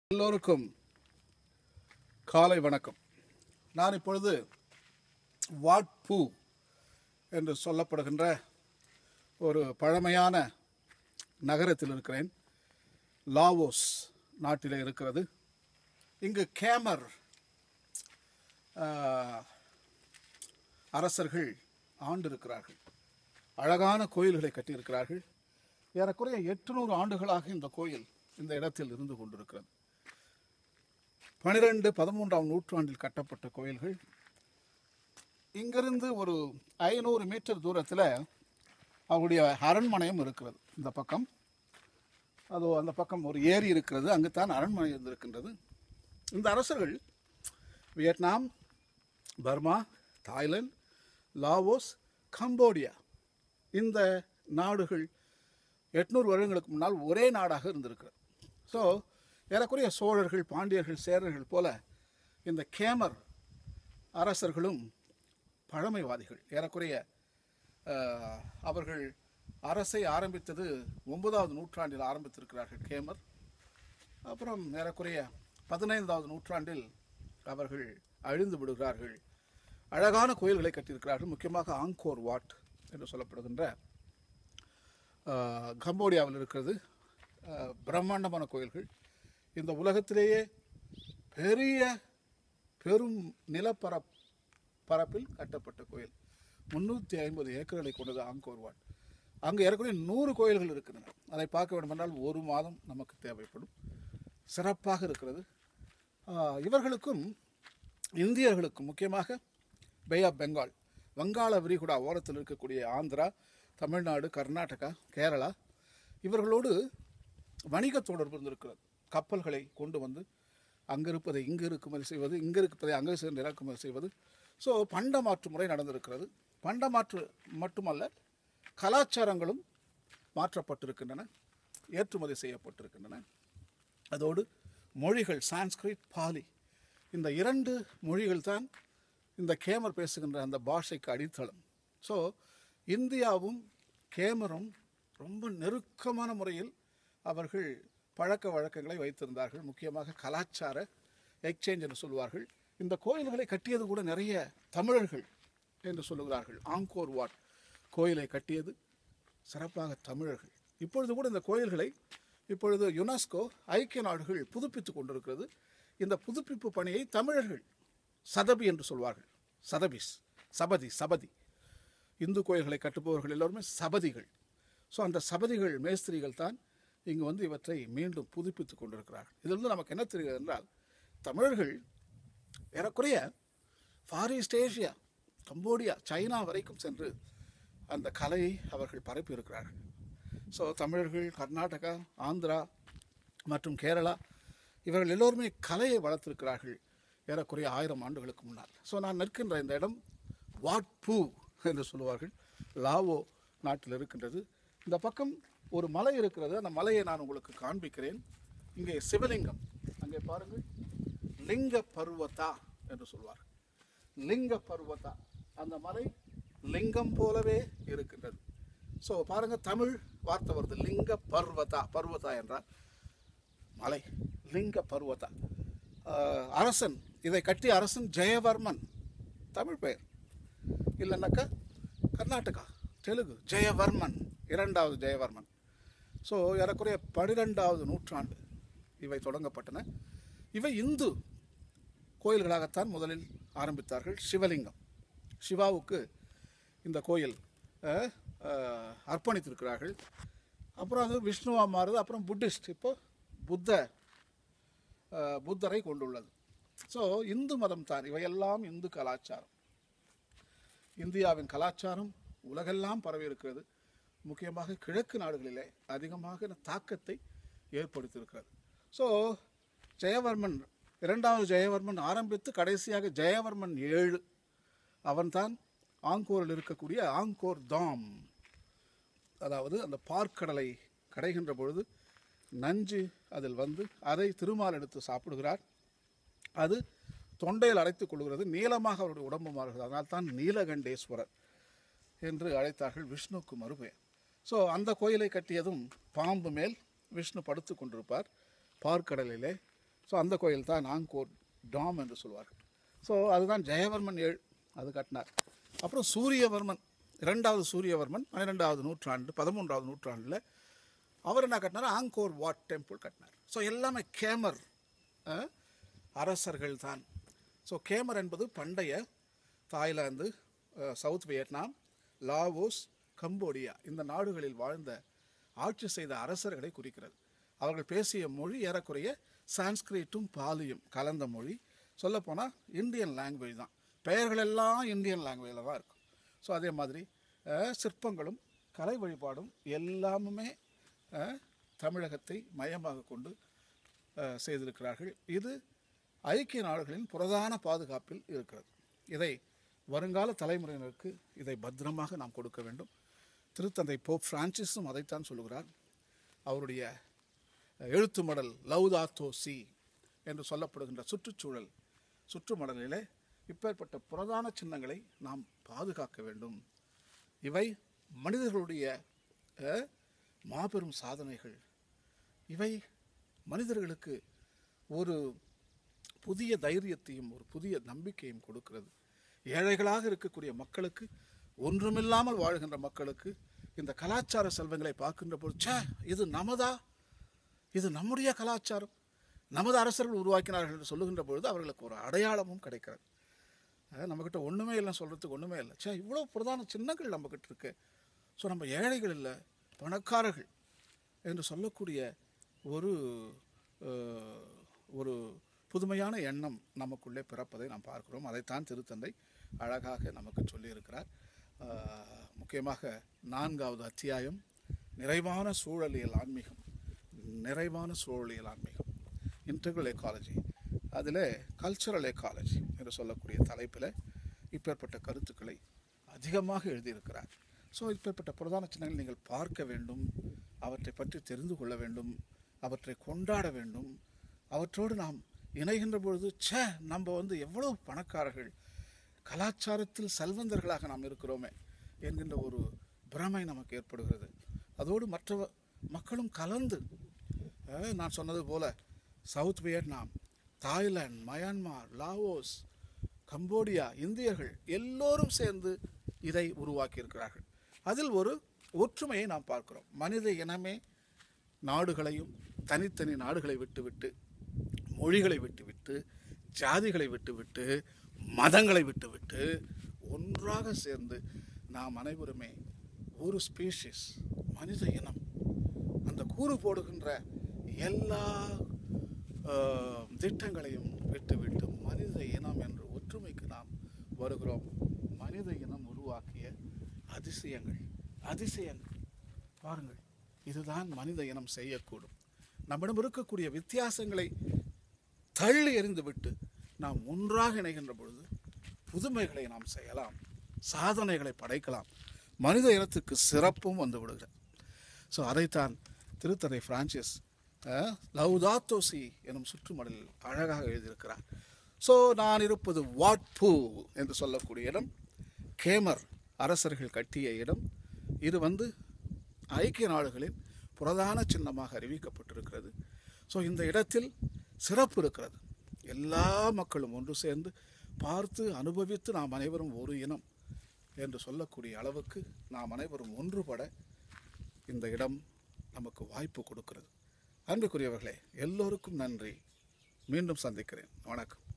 எல்லோருக்கும் காலை வணக்கம் நான் இப்பொழுது வாட்பூ என்று சொல்லப்படுகின்ற ஒரு பழமையான நகரத்தில் இருக்கிறேன் லாவோஸ் நாட்டில் இருக்கிறது இங்கு கேமர் ஆஹ், அரசர்கள் ஆண்டிருக்கிறார்கள் அழகான கோயில்களை கட்டியிருக்கிறார்கள் ஏறக்குறைய எட்டுநூறு ஆண்டுகளாக இந்த கோயில் இந்த இடத்தில் இருந்து கொண்டிருக்கிறது பனிரெண்டு பதிமூன்றாம் நூற்றாண்டில் கட்டப்பட்ட கோயில்கள் இங்கிருந்து ஒரு ஐநூறு மீட்டர் தூரத்தில் அவருடைய அரண்மனையும் இருக்கிறது இந்த பக்கம் அதோ அந்த பக்கம் ஒரு ஏரி இருக்கிறது அங்குத்தான் அரண்மனை இருந்திருக்கின்றது இந்த அரசர்கள் Vietnam Burma Thailand Laos Cambodia இந்த நாடுகள் எட்நூறு வருடங்களுக்கு முன்னால் ஒரே நாடாக இருந்திருக்கிறது ஸோ ஏறக்குறைய சோழர்கள் பாண்டியர்கள் சேரர்கள் போல இந்த கேமர் அரசர்களும் பழமைவாதிகள் ஏறக்குறைய அஹ், அவர்கள் அரசை ஆரம்பித்தது ஒன்பதாவது நூற்றாண்டில் ஆரம்பித்திருக்கிறார்கள் கேமர் அப்புறம் ஏறக்குறைய பதினைந்தாவது நூற்றாண்டில் அவர்கள் அழிந்து விடுகிறார்கள் அழகான கோயில்களை கட்டியிருக்கிறார்கள் முக்கியமாக ஆங்கோர் வாட் என்று சொல்லப்படுகின்ற ஆஹ், கம்போடியாவில் இருக்கிறது ஆஹ், பிரம்மாண்டமான கோயில்கள் இந்த உலகத்திலேயே பெரிய பெரும் நிலப்பரப் பரப்பில் கட்டப்பட்ட கோயில் முந்நூற்றி ஐம்பது ஏக்கர்களை கொண்டது ஆங்கோர் வாட் அங்கு ஏறக்குறைய நூறு கோயில்கள் இருக்கின்றன அதை பார்க்க வேண்டுமென்றால் ஒரு மாதம் நமக்கு தேவைப்படும் சிறப்பாக இருக்கிறது ஆஹ், இவர்களுக்கும் இந்தியர்களுக்கும் முக்கியமாக பே ஆஃப் பெங்கால் வங்காள விரிகுடா ஓரத்தில் இருக்கக்கூடிய ஆந்திரா தமிழ்நாடு கர்நாடகா கேரளா இவர்களோடு வணிக தொடர்பு இருந்திருக்கிறது கப்பல்களை கொண்டு வந்து அங்கே இருப்பதை இங்கு இறக்குமதி செய்வது இங்கே இருப்பதை அங்கே சென்று இறக்குமதி செய்வது ஸோ பண்ட மாற்று முறை நடந்திருக்கிறது பண்ட மாற்று மட்டுமல்ல கலாச்சாரங்களும் மாற்றப்பட்டிருக்கின்றன ஏற்றுமதி செய்யப்பட்டிருக்கின்றன அதோடு மொழிகள் சான்ஸ்கிரிட் பாலி இந்த இரண்டு மொழிகள் தான் இந்த கேமர் பேசுகின்ற அந்த பாஷைக்கு அடித்தளம் ஸோ இந்தியாவும் கேமரும் ரொம்ப நெருக்கமான முறையில் அவர்கள் பழக்க வழக்கங்களை வைத்திருந்தார்கள் முக்கியமாக கலாச்சார எக்ஸ்சேஞ்ச் என்று சொல்வார்கள் இந்த கோயில்களை கட்டியது கூட நிறைய தமிழர்கள் என்று சொல்லுகிறார்கள் ஆங்கோர் வாட் கோயிலை கட்டியது சிறப்பாக தமிழர்கள் இப்பொழுது கூட இந்த கோயில்களை இப்பொழுது யுனெஸ்கோ ஐக்கிய நாடுகள் புதுப்பித்துக் கொண்டிருக்கிறது இந்த புதுப்பிப்பு பணியை தமிழர்கள் சதபி என்று சொல்வார்கள் சதபிஸ் சபதி சபதி இந்து கோயில்களை கட்டுபவர்கள் எல்லோருமே சபதிகள் ஸோ அந்த சபதிகள் மேஸ்திரிகள் தான் இங்கு வந்து இவற்றை மீண்டும் புதுப்பித்துக் கொண்டிருக்கிறார்கள் இதிலிருந்து நமக்கு என்ன தெரிகிறது என்றால் தமிழர்கள் ஏறக்குறைய Far East Asia Cambodia China வரைக்கும் சென்று அந்த கலையை அவர்கள் பரப்பி இருக்கிறார்கள் ஸோ தமிழர்கள் கர்நாடகா ஆந்திரா மற்றும் கேரளா இவர்கள் எல்லோருமே கலையை வளர்த்திருக்கிறார்கள் ஏறக்குறைய ஆயிரம் ஆண்டுகளுக்கு முன்னால் ஸோ நான் நிற்கின்ற இந்த இடம் வாட்பூ என்று சொல்லுவார்கள் லாவோ நாட்டில் இருக்கின்றது இந்த பக்கம் ஒரு மலை இருக்கிறது அந்த மலையை நான் உங்களுக்கு காண்பிக்கிறேன் இங்கே சிவலிங்கம் அங்கே பாருங்கள் லிங்க பர்வதா என்று சொல்வார்கள் லிங்க பர்வதா அந்த மலை லிங்கம் போலவே இருக்கின்றது ஸோ பாருங்க தமிழ் வார்த்தை வருது லிங்க பர்வதா பர்வதா என்றால் மலை லிங்க பர்வதா ஆஹ், அரசன் இதை கட்டிய அரசன் ஜெயவர்மன் தமிழ் பெயர் இல்லைன்னாக்கா கர்நாடகா தெலுங்கு ஜெயவர்மன் இரண்டாவது ஜெயவர்மன் ஸோ ஏறக்குறைய பனிரெண்டாவது நூற்றாண்டு இவை தொடங்கப்பட்டன இவை இந்து கோயில்களாகத்தான் முதலில் ஆரம்பித்தார்கள் சிவலிங்கம் சிவாவுக்கு இந்த கோயில் அஹ், அஹ், அர்ப்பணித்திருக்கிறார்கள் அப்புறம் அது விஷ்ணுவா மாறுது அப்புறம் புத்திஸ்ட் இப்போ புத்த அஹ், புத்தரை கொண்டுள்ளது ஸோ இந்து மதம் தான் இவையெல்லாம் இந்து கலாச்சாரம் இந்தியாவின் கலாச்சாரம் உலகெல்லாம் பரவி இருக்கிறது முக்கியமாக கிழக்கு நாடுகளிலே அதிகமாக இந்த தாக்கத்தை ஏற்படுத்தியிருக்கிறது ஸோ ஜெயவர்மன் இரண்டாவது ஜெயவர்மன் ஆரம்பித்து கடைசியாக ஜெயவர்மன் ஏழு அவன்தான் ஆங்கோரில் இருக்கக்கூடிய ஆங்கோர் தாம் அதாவது அந்த பார்க்கடலை கடைகின்ற பொழுது நஞ்சு அதில் வந்து அதை திருமால் எடுத்து சாப்பிடுகிறார் அது தொண்டையில் அடைத்துக் கொள்கிறது நீளமாக அவருடைய உடம்பு மாறுகிறது அதனால் தான் நீலகண்டேஸ்வரர் என்று அழைத்தார்கள் விஷ்ணுவுக்கு மறுபெயர் ஸோ அந்த கோயிலை கட்டியதும் பாம்பு மேல் விஷ்ணு படுத்து கொண்டிருப்பார் பார்க்கடலிலே ஸோ அந்த கோயில் தான் ஆங்கோர் டாம் என்று சொல்வார்கள் ஸோ அதுதான் ஜெயவர்மன் ஏழு அது கட்டினார் அப்புறம் சூரியவர்மன் இரண்டாவது சூரியவர்மன் பன்னிரெண்டாவது நூற்றாண்டு பதிமூன்றாவது நூற்றாண்டில் அவர் என்ன கட்டினார் ஆங்கோர் வாட் டெம்பிள் கட்டினார் ஸோ எல்லாமே கேமர் அஹ், அரசர்கள் தான் ஸோ கேமர் என்பது பண்டைய தாய்லாந்து அஹ், சவுத் வியட்நாம் லாவோஸ் கம்போடியா இந்த நாடுகளில் வாழ்ந்த ஆட்சி செய்த அரசர்களை குறிக்கிறது அவர்கள் பேசிய மொழி ஏறக்குறைய சான்ஸ்கிரிட்டும் பாலியும் கலந்த மொழி சொல்லப்போனால் இந்தியன் லாங்குவேஜ் தான் பெயர்கள் எல்லாம் இந்தியன் லாங்குவேஜில் தான் இருக்கும் ஸோ அதே மாதிரி அஹ், சிற்பங்களும் கலை வழிபாடும் எல்லாமுமே அஹ், தமிழகத்தை மையமாக கொண்டு அஹ், செய்திருக்கிறார்கள் இது ஐக்கிய நாடுகளின் பிரதான பாதுகாப்பில் இருக்கிறது இதை வருங்கால தலைமுறையினருக்கு இதை பத்திரமாக நாம் கொடுக்க வேண்டும் திருத்தந்தை போப் பிரான்சிஸும் அதைத்தான் சொல்லுகிறார் அவருடைய எழுத்து மடல் லவ்தாத்தோ சி என்று சொல்லப்படுகின்ற சுற்றுச்சூழல் சுற்றுமடலிலே இப்பேற்பட்ட புரதான சின்னங்களை நாம் பாதுகாக்க வேண்டும் இவை மனிதர்களுடைய அஹ், மாபெரும் சாதனைகள் இவை மனிதர்களுக்கு ஒரு புதிய தைரியத்தையும் ஒரு புதிய நம்பிக்கையும் கொடுக்கிறது ஏழைகளாக இருக்கக்கூடிய மக்களுக்கு ஒன்றுமில்லாமல் வாழ்கின்ற மக்களுக்கு இந்த கலாச்சார செல்வங்களை பார்க்கின்ற போது ச்சே இது நமதா இது நம்முடைய கலாச்சாரம் நமது அரசர்கள் உருவாக்கினார்கள் என்று சொல்லுகின்ற பொழுது அவர்களுக்கு ஒரு அடையாளமும் கிடைக்கிறது அஹ் நம்மக்கிட்ட ஒன்றுமே இல்லை சொல்கிறதுக்கு ஒன்றுமே இல்லை சே இவ்வளோ பிரதான சின்னங்கள் நம்மக்கிட்ட இருக்கு ஸோ நம்ம ஏழைகள் இல்லை பணக்காரர்கள் என்று சொல்லக்கூடிய ஒரு அஹ், ஒரு புதுமையான எண்ணம் நமக்குள்ளே பிறப்பதை நாம் பார்க்கிறோம் அதைத்தான் திருத்தந்தை அழகாக நமக்கு சொல்லியிருக்கிறார் அஹ், முக்கியமாக நான்காவது அத்தியாயம் நிறைவான சூழலியல் ஆன்மீகம் நிறைவான சூழலியல் ஆன்மீகம் இன்டெக்ரல் எக்காலஜி அதில் கல்ச்சரல் எக்காலஜி என்று சொல்லக்கூடிய தலைப்பில் இப்பேற்பட்ட கருத்துக்களை அதிகமாக எழுதியிருக்கிறார் ஸோ இப்பேற்பட்ட பிரதான சின்னங்கள் நீங்கள் பார்க்க வேண்டும் அவற்றை பற்றி தெரிந்து கொள்ள வேண்டும் அவற்றை கொண்டாட வேண்டும் அவற்றோடு நாம் இணைகின்ற பொழுது ச்சே நம்ம வந்து எவ்வளவு பணக்காரர்கள் கலாச்சாரத்தில் செல்வந்தர்களாக நாம் இருக்கிறோமே என்கின்ற ஒரு பிரமை நமக்கு ஏற்படுகிறது அதோடு மற்ற மக்களும் கலந்து அஹ், நான் சொன்னது போல South Vietnam Thailand Myanmar Laos Cambodia இந்தியர்கள் எல்லோரும் சேர்ந்து இதை உருவாக்கியிருக்கிறார்கள் அதில் ஒரு ஒற்றுமையை நாம் பார்க்கிறோம் மனித இனமே நாடுகளையும் தனித்தனி நாடுகளை விட்டுவிட்டு மொழிகளை விட்டுவிட்டு ஜாதிகளை விட்டுவிட்டு மதங்களை விட்டுவிட்டு ஒன்றாக சேர்ந்து நாம் அனைவருமே ஒரு ஸ்பீஷிஸ் மனித இனம் அந்த கூறு போடுகின்ற எல்லா ஆஹ், திட்டங்களையும் விட்டுவிட்டு மனித இனம் என்ற ஒற்றுமைக்கு நாம் வருகிறோம் மனித இனம் உருவாக்கிய அதிசயங்கள் அதிசயங்கள் பாருங்கள் இதுதான் மனித இனம் செய்யக்கூடும் நம்மிடம் இருக்கக்கூடிய வித்தியாசங்களை தள்ளி எறிந்துவிட்டு நாம் ஒன்றாக இணைகின்ற பொழுது புதுமைகளை நாம் செய்யலாம் சாதனைகளை படைக்கலாம் மனித இனத்துக்கு சிறப்பும் வந்து விடுகிறது ஸோ அதைத்தான் திருத்தந்தை பிரான்சிஸ் அஹ், லவ்தாத்தோசி எனும் சுற்றுமடலில் அழகாக எழுதியிருக்கிறார் ஸோ நான் இருப்பது வாட்பூ என்று சொல்லக்கூடிய இடம் கேமர் அரசர்கள் கட்டிய இடம் இது வந்து ஐக்கிய நாடுகளின் பிரதான சின்னமாக அறிவிக்கப்பட்டிருக்கிறது ஸோ இந்த இடத்தில் சிறப்பு இருக்கிறது எல்லா மக்களும் ஒன்று சேர்ந்து பார்த்து அனுபவித்து நாம் அனைவரும் ஒரு இனம் என்று சொல்லக்கூடிய அளவுக்கு நாம் அனைவரும் ஒன்றுபட இந்த இடம் நமக்கு வாய்ப்பு கொடுக்கிறது அன்புக்குரியவர்களே எல்லோருக்கும் நன்றி மீண்டும் சந்திக்கிறேன் வணக்கம்